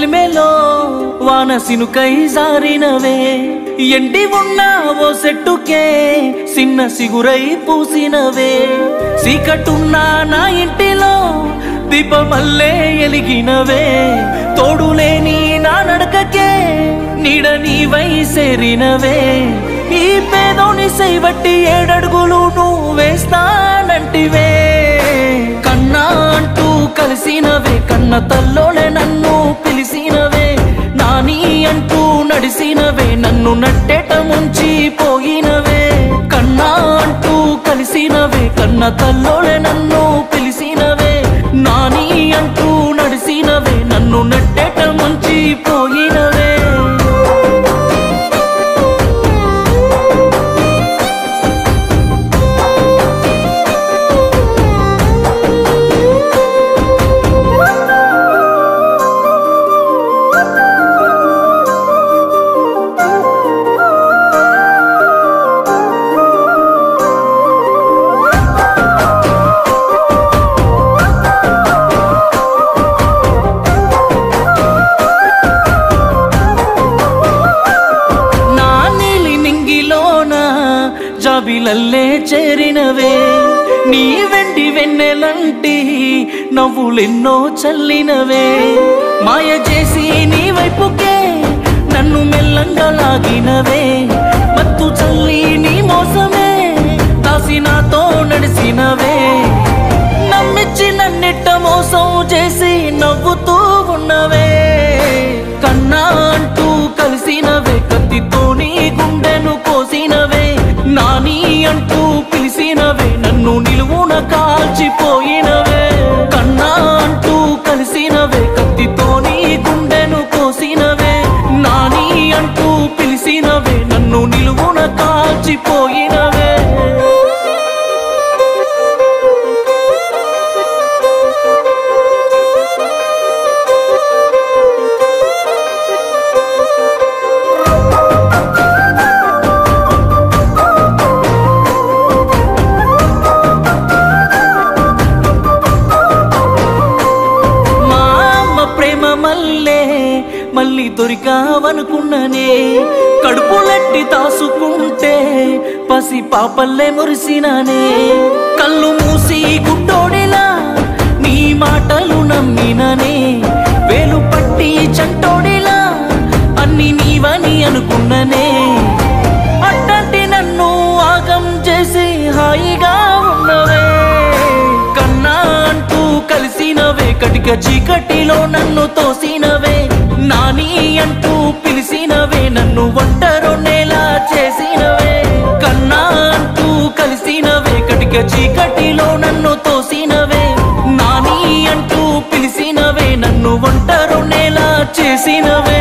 చెలిమేలో వాన సినుకై జారినవే ఎండి ఉన్న ఓ సెట్టుకే చిన్న సిగురై పూసినవే చీకటున్న నా ఇంటిలో దీపమల్లే ఎలిగినవే తోడులేని నా నడకకే నీడ నీవై సేరినవే ఈ పేదోని సైబట్టి ఏడడుగులు నువ్వు వేస్తానంటివే కన్నా అంటూ కలిసినవే కన్న తల్లోనే నన్ను పిలిసినవే నాని అంటూ నడిసినవే నన్ను నట్టేట ముంచి పోయినవే కన్నా అంటూ కలిసినవే కన్న తల్లోనే నన్ను పిలిసినవే నాని అంటూ నడిసినవే నన్ను నట్టేట ముంచి పోయినవే నా నీలి నింగిలోన జాబిలల్లే చేరినవే నీ వెండి వెన్నెలంటి నవ్వులెన్నో చల్లినవే మాయ చేసి నీ వైపుకే నన్ను మెల్లంగా లాగినవే మత్తు చల్లి నీ మోసమే దాసి నాతో నడిసినవే నమ్మిచ్చి నన్నిట్ట మోసం చేసి నవ్వుతూ ఉన్నవే కన్నా అంటూ కలిసినవే కత్తితో నీ గుండెను కోసినవే నాని అంటూ పిలిసినవే నన్ను నిలువున కాల్చిపోయినవే కన్నా అంటూ కలిసినవే కత్తితో నీ గుండెను కోసినవే నాని అంటూ పిలిసినవే నన్ను నిలువున కాల్చిపోయినవే మా అమ్మ ప్రేమ మల్లే మళ్ళీ దొరికావనుకున్ననే కడుపులెట్టి దాసుకుంటే పసి పాపల్లే మురిసినానే కళ్ళు మూసి గుడ్డోడిలా నీ మాటలు నమ్మిననే వేలు పట్టి చంటోడిలా అన్ని నీవని అనుకున్ననే అట్టంటి నన్ను ఆగం చేసి హాయిగా ఉన్నవే కన్నా అంటూ కలిసినవే కటిక చీకటిలో నన్ను తోసినవే నాని అంటూ పిలిసినవే నన్ను ఒంటరొన్నేలా చేసినవే కన్నా అంటూ కలిసినవే కటిక చీకటిలో నన్ను తోసినవే నాని అంటూ పిలిసినవే నన్ను ఒంటరొన్నేలా చేసినవే